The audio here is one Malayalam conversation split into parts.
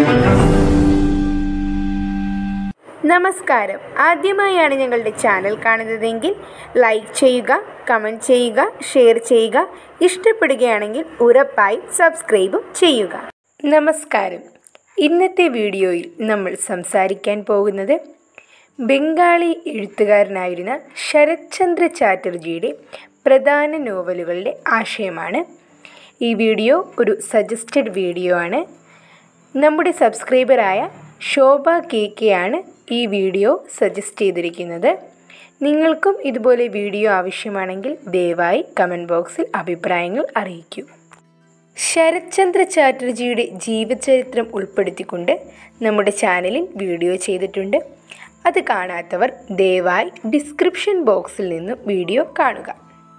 നമസ്കാരം ആദ്യമായാണ് ഞങ്ങളുടെ ചാനൽ കാണുന്നതെങ്കിൽ ലൈക്ക് ചെയ്യുക കമൻറ്റ് ചെയ്യുക ഷെയർ ചെയ്യുക ഇഷ്ടപ്പെടുകയാണെങ്കിൽ ഉറപ്പായി സബ്സ്ക്രൈബും ചെയ്യുക നമസ്കാരം ഇന്നത്തെ വീഡിയോയിൽ നമ്മൾ സംസാരിക്കാൻ പോകുന്നത് ബംഗാളി എഴുത്തുകാരനായിരുന്ന ശരത് ചന്ദ്ര ചാറ്റർജിയുടെ പ്രധാന നോവലുകളുടെ ആശയമാണ് ഈ വീഡിയോ ഒരു സജസ്റ്റഡ് വീഡിയോ ആണ് നമ്മുടെ സബ്സ്ക്രൈബറായ ശോഭ കെ കെ ആണ് ഈ വീഡിയോ സജസ്റ്റ് ചെയ്തിരിക്കുന്നത് നിങ്ങൾക്കും ഇതുപോലെ വീഡിയോ ആവശ്യമാണെങ്കിൽ ദയവായി കമൻറ്റ് ബോക്സിൽ അഭിപ്രായങ്ങൾ അറിയിക്കൂ ശരത് ചന്ദ്ര ചാറ്റർജിയുടെ ജീവചരിത്രം ഉൾപ്പെടുത്തിക്കൊണ്ട് നമ്മുടെ ചാനലിൽ വീഡിയോ ചെയ്തിട്ടുണ്ട് അത് കാണാത്തവർ ദയവായി ഡിസ്ക്രിപ്ഷൻ ബോക്സിൽ നിന്ന് വീഡിയോ കാണുക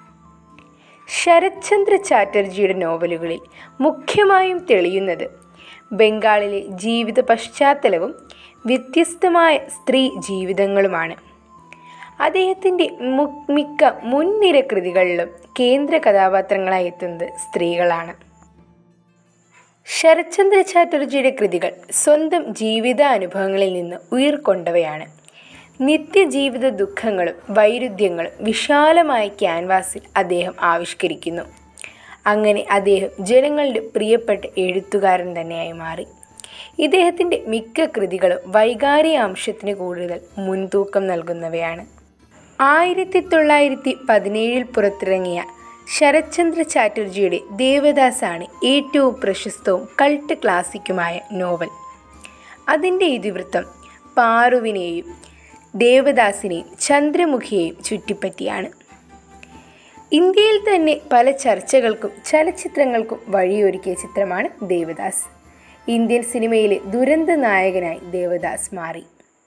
ശരത് ചന്ദ്ര ചാറ്റർജിയുടെ നോവലുകളിൽ മുഖ്യമായും തെളിയുന്നത് ബംഗാളിലെ ജീവിത പശ്ചാത്തലവും വ്യത്യസ്തമായ സ്ത്രീ ജീവിതങ്ങളുമാണ് അദ്ദേഹത്തിൻ്റെ മു- മിക്ക മുൻനിര കൃതികളിലും കേന്ദ്ര കഥാപാത്രങ്ങളായി എത്തുന്നത് സ്ത്രീകളാണ് ശരത്ചന്ദ്ര ചാറ്റർജിയുടെ കൃതികൾ സ്വന്തം ജീവിതാനുഭവങ്ങളിൽ നിന്ന് ഉയർക്കൊണ്ടവയാണ് നിത്യജീവിത ദുഃഖങ്ങളും വൈരുദ്ധ്യങ്ങളും വിശാലമായ ക്യാൻവാസിൽ അദ്ദേഹം ആവിഷ്കരിക്കുന്നു അങ്ങനെ അദ്ദേഹം ജനങ്ങളുടെ പ്രിയപ്പെട്ട എഴുത്തുകാരൻ തന്നെയായി മാറി ഇദ്ദേഹത്തിൻ്റെ മിക്ക കൃതികളും വൈകാരിക അംശത്തിന് കൂടുതൽ മുൻതൂക്കം നൽകുന്നവയാണ് ആയിരത്തി തൊള്ളായിരത്തി പതിനേഴിൽ പുറത്തിറങ്ങിയ ശരത്ചന്ദ്ര ചാറ്റർജിയുടെ ദേവദാസാണ് ഏറ്റവും പ്രശസ്തവും കൾട്ട് ക്ലാസിക്കുമായ നോവൽ അതിൻ്റെ ഇതിവൃത്തം പാറുവിനെയും ദേവദാസിനെയും ചന്ദ്രമുഖിയെയും ചുറ്റിപ്പറ്റിയാണ് ഇന്ത്യയിൽ തന്നെ പല ചർച്ചകൾക്കും ചലച്ചിത്രങ്ങൾക്കും വഴിയൊരുക്കിയ ചിത്രമാണ് ദേവദാസ് ഇന്ത്യൻ സിനിമയിലെ ദുരന്ത നായകനായി ദേവദാസ് മാറി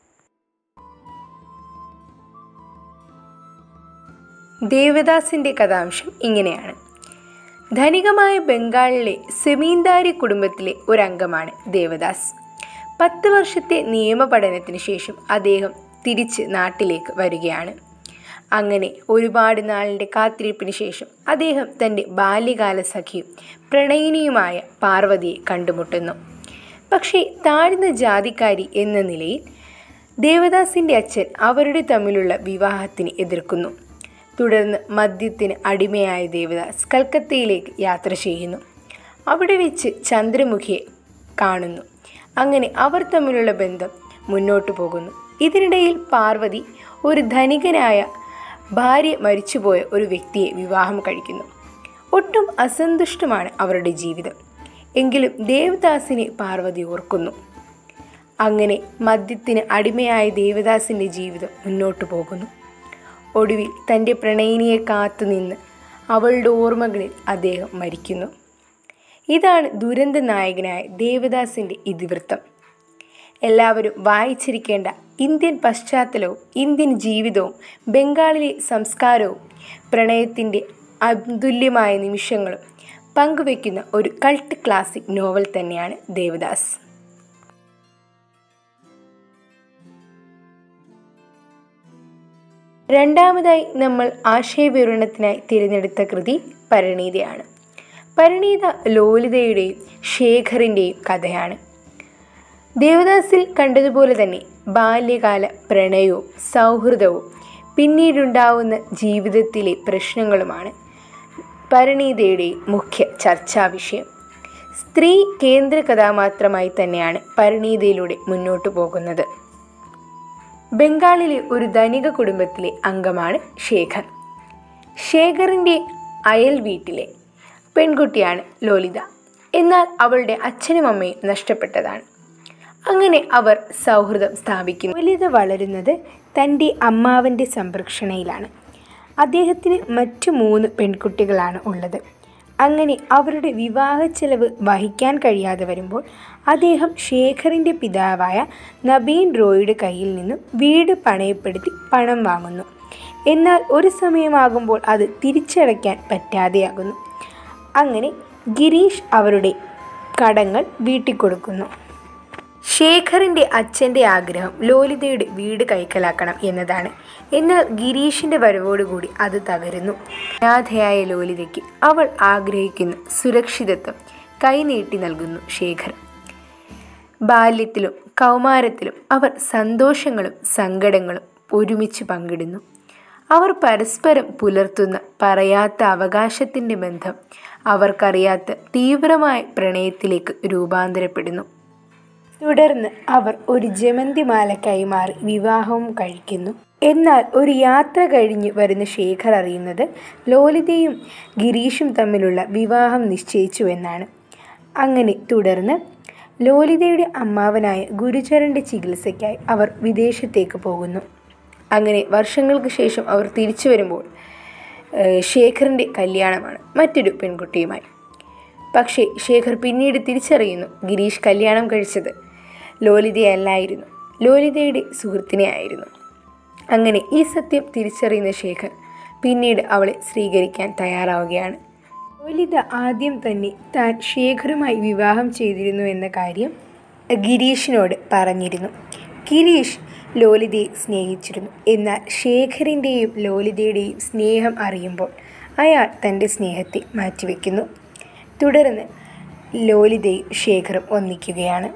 ദേവദാസിൻ്റെ കഥാംശം ഇങ്ങനെയാണ് ധനികമായ ബംഗാളിലെ സെമീന്ദാരി കുടുംബത്തിലെ ഒരംഗമാണ് ദേവദാസ് പത്ത് വർഷത്തെ നിയമ പഠനത്തിന് ശേഷം അദ്ദേഹം തിരിച്ച് നാട്ടിലേക്ക് വരികയാണ് അങ്ങനെ ഒരുപാട് നാളിൻ്റെ കാത്തിരിപ്പിന് ശേഷം അദ്ദേഹം തൻ്റെ ബാല്യകാല സഖിയും പ്രണയിനിയുമായ പാർവതിയെ കണ്ടുമുട്ടുന്നു പക്ഷേ താഴ്ന്ന ജാതിക്കാരി എന്ന നിലയിൽ ദേവദാസിൻ്റെ അച്ഛൻ അവരുടെ തമ്മിലുള്ള വിവാഹത്തിന് എതിർക്കുന്നു തുടർന്ന് മദ്യത്തിന് അടിമയായ ദേവദാസ് കൽക്കത്തയിലേക്ക് യാത്ര ചെയ്യുന്നു അവിടെ വെച്ച് ചന്ദ്രമുഖിയെ കാണുന്നു അങ്ങനെ അവർ തമ്മിലുള്ള ബന്ധം മുന്നോട്ടു പോകുന്നു ഇതിനിടയിൽ പാർവതി ഒരു ധനികനായ ഭാര്യ മരിച്ചുപോയ ഒരു വ്യക്തിയെ വിവാഹം കഴിക്കുന്നു ഒട്ടും അസന്തുഷ്ടമാണ് അവരുടെ ജീവിതം എങ്കിലും ദേവദാസിനെ പാർവതി ഓർക്കുന്നു അങ്ങനെ മദ്യത്തിന് അടിമയായ ദേവദാസിൻ്റെ ജീവിതം മുന്നോട്ടു പോകുന്നു ഒടുവിൽ തൻ്റെ പ്രണയിനിയെ കാത്തുനിന്ന് അവളുടെ ഓർമ്മകളിൽ അദ്ദേഹം മരിക്കുന്നു ഇതാണ് ദുരന്ത നായകനായ ദേവദാസിൻ്റെ ഇതിവൃത്തം എല്ലാവരും വായിച്ചിരിക്കേണ്ട ഇന്ത്യൻ പശ്ചാത്തലവും ഇന്ത്യൻ ജീവിതവും ബംഗാളിലെ സംസ്കാരവും പ്രണയത്തിൻ്റെ അതുല്യമായ നിമിഷങ്ങളും പങ്കുവെക്കുന്ന ഒരു കൾട്ട് ക്ലാസിക് നോവൽ തന്നെയാണ് ദേവദാസ് രണ്ടാമതായി നമ്മൾ ആശയവിവരണത്തിനായി തിരഞ്ഞെടുത്ത കൃതി പരിണീതയാണ് പരിണീത ലോലിതയുടെയും ശേഖറിൻ്റെയും കഥയാണ് ദേവദാസിൽ കണ്ടതുപോലെ തന്നെ ബാല്യകാല പ്രണയവും സൗഹൃദവും പിന്നീടുണ്ടാവുന്ന ജീവിതത്തിലെ പ്രശ്നങ്ങളുമാണ് പരിണീതയുടെ മുഖ്യ ചർച്ചാ വിഷയം സ്ത്രീ കേന്ദ്ര കഥാപാത്രമായി തന്നെയാണ് പരിണീതയിലൂടെ മുന്നോട്ടു പോകുന്നത് ബംഗാളിലെ ഒരു ധനിക കുടുംബത്തിലെ അംഗമാണ് ശേഖർ ശേഖറിൻ്റെ അയൽ വീട്ടിലെ പെൺകുട്ടിയാണ് ലോലിത എന്നാൽ അവളുടെ അച്ഛനും അമ്മയും നഷ്ടപ്പെട്ടതാണ് അങ്ങനെ അവർ സൗഹൃദം സ്ഥാപിക്കുന്നു ലോലിത വളരുന്നത് തൻ്റെ അമ്മാവൻ്റെ സംരക്ഷണയിലാണ് അദ്ദേഹത്തിന് മറ്റു മൂന്ന് പെൺകുട്ടികളാണ് ഉള്ളത് അങ്ങനെ അവരുടെ വിവാഹ ചെലവ് വഹിക്കാൻ കഴിയാതെ വരുമ്പോൾ അദ്ദേഹം ശേഖറിൻ്റെ പിതാവായ നബീൻ റോയുടെ കയ്യിൽ നിന്നും വീട് പണയപ്പെടുത്തി പണം വാങ്ങുന്നു എന്നാൽ ഒരു സമയമാകുമ്പോൾ അത് തിരിച്ചടയ്ക്കാൻ പറ്റാതെയാകുന്നു അങ്ങനെ ഗിരീഷ് അവരുടെ കടങ്ങൾ വീട്ടിക്കൊടുക്കുന്നു ശേഖറിൻ്റെ അച്ഛൻ്റെ ആഗ്രഹം ലോലിതയുടെ വീട് കൈക്കലാക്കണം എന്നതാണ് എന്നാൽ ഗിരീഷിൻ്റെ വരവോടുകൂടി അത് തകരുന്നു അനാഥയായ ലോലിതയ്ക്ക് അവൾ ആഗ്രഹിക്കുന്ന സുരക്ഷിതത്വം കൈനീട്ടി നൽകുന്നു ശേഖർ ബാല്യത്തിലും കൗമാരത്തിലും അവർ സന്തോഷങ്ങളും സങ്കടങ്ങളും ഒരുമിച്ച് പങ്കിടുന്നു അവർ പരസ്പരം പുലർത്തുന്ന പറയാത്ത അവകാശത്തിൻ്റെ ബന്ധം അവർക്കറിയാത്ത തീവ്രമായ പ്രണയത്തിലേക്ക് രൂപാന്തരപ്പെടുന്നു തുടർന്ന് അവർ ഒരു ജമന്തിമാല കൈമാറി വിവാഹവും കഴിക്കുന്നു എന്നാൽ ഒരു യാത്ര കഴിഞ്ഞ് വരുന്ന ശേഖർ അറിയുന്നത് ലോലിതയും ഗിരീഷും തമ്മിലുള്ള വിവാഹം നിശ്ചയിച്ചു എന്നാണ് അങ്ങനെ തുടർന്ന് ലോലിതയുടെ അമ്മാവനായ ഗുരുചരൻ്റെ ചികിത്സയ്ക്കായി അവർ വിദേശത്തേക്ക് പോകുന്നു അങ്ങനെ വർഷങ്ങൾക്ക് ശേഷം അവർ തിരിച്ചു വരുമ്പോൾ ശേഖറിൻ്റെ കല്യാണമാണ് മറ്റൊരു പെൺകുട്ടിയുമായി പക്ഷേ ശേഖർ പിന്നീട് തിരിച്ചറിയുന്നു ഗിരീഷ് കല്യാണം കഴിച്ചത് ലോലിതയല്ലായിരുന്നു ലോലിതയുടെ സുഹൃത്തിനെ ആയിരുന്നു അങ്ങനെ ഈ സത്യം തിരിച്ചറിയുന്ന ശേഖർ പിന്നീട് അവളെ സ്വീകരിക്കാൻ തയ്യാറാവുകയാണ് ലോലിത ആദ്യം തന്നെ താൻ ശേഖറുമായി വിവാഹം ചെയ്തിരുന്നു എന്ന കാര്യം ഗിരീഷിനോട് പറഞ്ഞിരുന്നു ഗിരീഷ് ലോലിതയെ സ്നേഹിച്ചിരുന്നു എന്നാൽ ശേഖറിൻ്റെയും ലോലിതയുടെയും സ്നേഹം അറിയുമ്പോൾ അയാൾ തൻ്റെ സ്നേഹത്തെ മാറ്റിവെക്കുന്നു തുടർന്ന് ലോലിതയും ശേഖറും ഒന്നിക്കുകയാണ്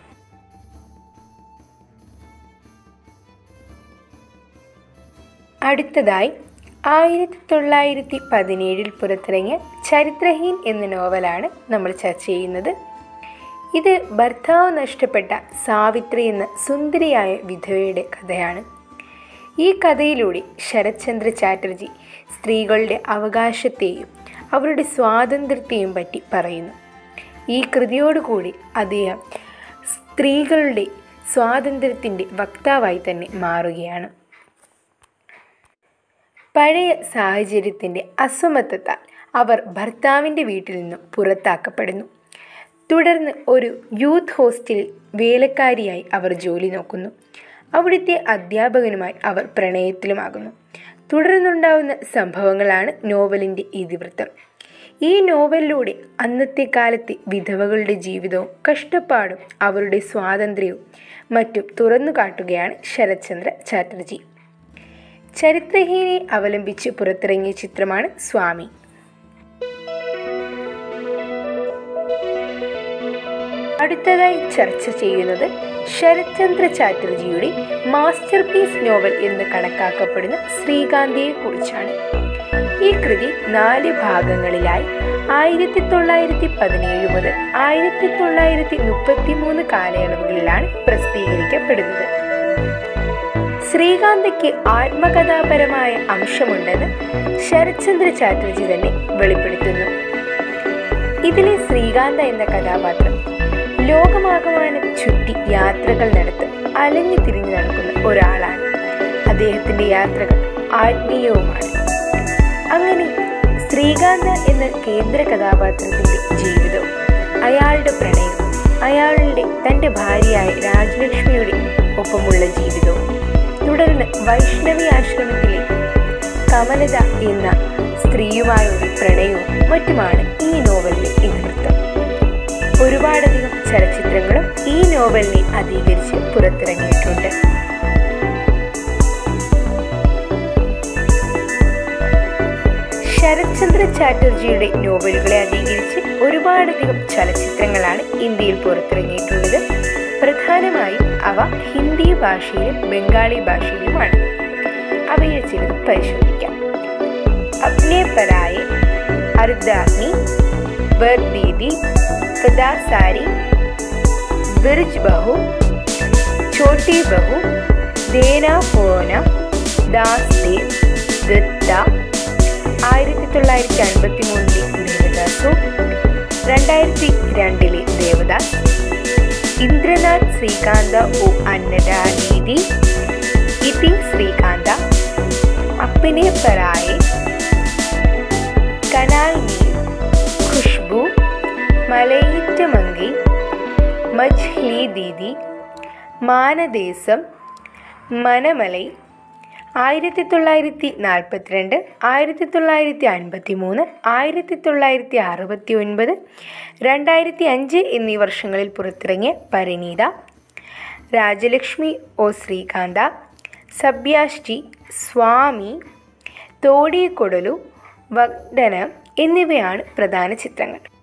അടുത്തതായി ആയിരത്തി തൊള്ളായിരത്തി പതിനേഴിൽ പുറത്തിറങ്ങിയ ചരിത്രഹീൻ എന്ന നോവലാണ് നമ്മൾ ചർച്ച ചെയ്യുന്നത് ഇത് ഭർത്താവ് നഷ്ടപ്പെട്ട സാവിത്രി എന്ന സുന്ദരിയായ വിധവയുടെ കഥയാണ് ഈ കഥയിലൂടെ ശരത്ചന്ദ്ര ചാറ്റർജി സ്ത്രീകളുടെ അവകാശത്തെയും അവരുടെ സ്വാതന്ത്ര്യത്തെയും പറ്റി പറയുന്നു ഈ കൃതിയോടുകൂടി അദ്ദേഹം സ്ത്രീകളുടെ സ്വാതന്ത്ര്യത്തിൻ്റെ വക്താവായി തന്നെ മാറുകയാണ് പഴയ സാഹചര്യത്തിൻ്റെ അസമത്വത്താൽ അവർ ഭർത്താവിൻ്റെ വീട്ടിൽ നിന്നും പുറത്താക്കപ്പെടുന്നു തുടർന്ന് ഒരു യൂത്ത് ഹോസ്റ്റലിൽ വേലക്കാരിയായി അവർ ജോലി നോക്കുന്നു അവിടുത്തെ അധ്യാപകനുമായി അവർ പ്രണയത്തിലുമാകുന്നു തുടർന്നുണ്ടാവുന്ന സംഭവങ്ങളാണ് നോവലിൻ്റെ ഇതിവൃത്തം ഈ നോവലിലൂടെ അന്നത്തെ കാലത്തെ വിധവകളുടെ ജീവിതവും കഷ്ടപ്പാടും അവരുടെ സ്വാതന്ത്ര്യവും മറ്റും തുറന്നു കാട്ടുകയാണ് ശരത്ചന്ദ്ര ചാറ്റർജി ചരിത്രഹീനെ അവലംബിച്ച് പുറത്തിറങ്ങിയ ചിത്രമാണ് സ്വാമി അടുത്തതായി ചർച്ച ചെയ്യുന്നത് ശരത്ചന്ദ്ര ചാറ്റർജിയുടെ മാസ്റ്റർ പീസ് നോവൽ എന്ന് കണക്കാക്കപ്പെടുന്ന ശ്രീകാന്തിയെ കുറിച്ചാണ് ഈ കൃതി നാല് ഭാഗങ്ങളിലായി ആയിരത്തി തൊള്ളായിരത്തി പതിനേഴ് മുതൽ ആയിരത്തി തൊള്ളായിരത്തി മുപ്പത്തി മൂന്ന് കാലയളവുകളിലാണ് പ്രസിദ്ധീകരിക്കപ്പെടുന്നത് ശ്രീകാന്തയ്ക്ക് ആത്മകഥാപരമായ അംശമുണ്ടെന്ന് ശരത്ചന്ദ്ര ചാറ്റർജി തന്നെ വെളിപ്പെടുത്തുന്നു ഇതിലെ ശ്രീകാന്ത എന്ന കഥാപാത്രം ലോകമാകമാനം ചുറ്റി യാത്രകൾ നടത്തി അലഞ്ഞു തിരിഞ്ഞു നടക്കുന്ന ഒരാളാണ് അദ്ദേഹത്തിന്റെ യാത്രകൾ ആത്മീയവുമാണ് അങ്ങനെ ശ്രീകാന്ത എന്ന കേന്ദ്ര കഥാപാത്രത്തിന്റെ ജീവിതവും അയാളുടെ പ്രണയവും അയാളുടെ തൻ്റെ ഭാര്യയായ രാജലക്ഷ്മിയുടെ ഒപ്പമുള്ള ജീവിതവും തുടർന്ന് വൈഷ്ണവി ആശ്രമത്തിലെ കമലത എന്ന സ്ത്രീയുമായുള്ള പ്രണയവും മറ്റുമാണ് ഈ നോവലിലെ ഇതിവൃത്തം ഒരുപാടധികം ചലച്ചിത്രങ്ങളും ഈ നോവലിനെ അധികരിച്ച് പുറത്തിറങ്ങിയിട്ടുണ്ട് ശരത്ചന്ദ്ര ചാറ്റർജിയുടെ നോവലുകളെ അധികരിച്ച് ഒരുപാടധികം ചലച്ചിത്രങ്ങളാണ് ഇന്ത്യയിൽ പുറത്തിറങ്ങിയിട്ടുള്ളത് പ്രധാനമായും അവ ഹിന്ദി ഭാഷയിലും ബംഗാളി ഭാഷയിലുമാണ് അവയിൽ ചിലത് പരിശോധിക്കാം അപ്നെ പരായെ അർദാഗ്നി ബർദീദി പദാസാരി ബിർജ് ബഹു ഛോട്ടി ബഹു ദേന പോന ദാസ് ദേവ് ദത്ത ആയിരത്തി തൊള്ളായിരത്തി അൻപത്തി മൂന്നിലെ ദേവദാസു രണ്ടായിരത്തി രണ്ടിലെ ദേവദാസ് ഇന്ദ്രനാഥ് ശ്രീകാന്ത ഓ അന്നദാനീതി ഇതി ശ്രീകാന്ത അപ്പിനെ പറായെ കനാൽ നീർ ഖുഷ്ബു മലയിറ്റ മങ്കി മജ്ലി ദീദി മാനദേശം മനമലൈ ആയിരത്തി തൊള്ളായിരത്തി നാൽപ്പത്തിരണ്ട് ആയിരത്തി തൊള്ളായിരത്തി അൻപത്തി മൂന്ന് ആയിരത്തി തൊള്ളായിരത്തി അറുപത്തി ഒൻപത് രണ്ടായിരത്തി അഞ്ച് എന്നീ വർഷങ്ങളിൽ പുറത്തിറങ്ങിയ പരിണീത രാജലക്ഷ്മി ഒ ശ്രീകാന്ത സബ്യാഷ്ടി സ്വാമി തോടിക്കൊടലു വഗ്ഡന എന്നിവയാണ് പ്രധാന ചിത്രങ്ങൾ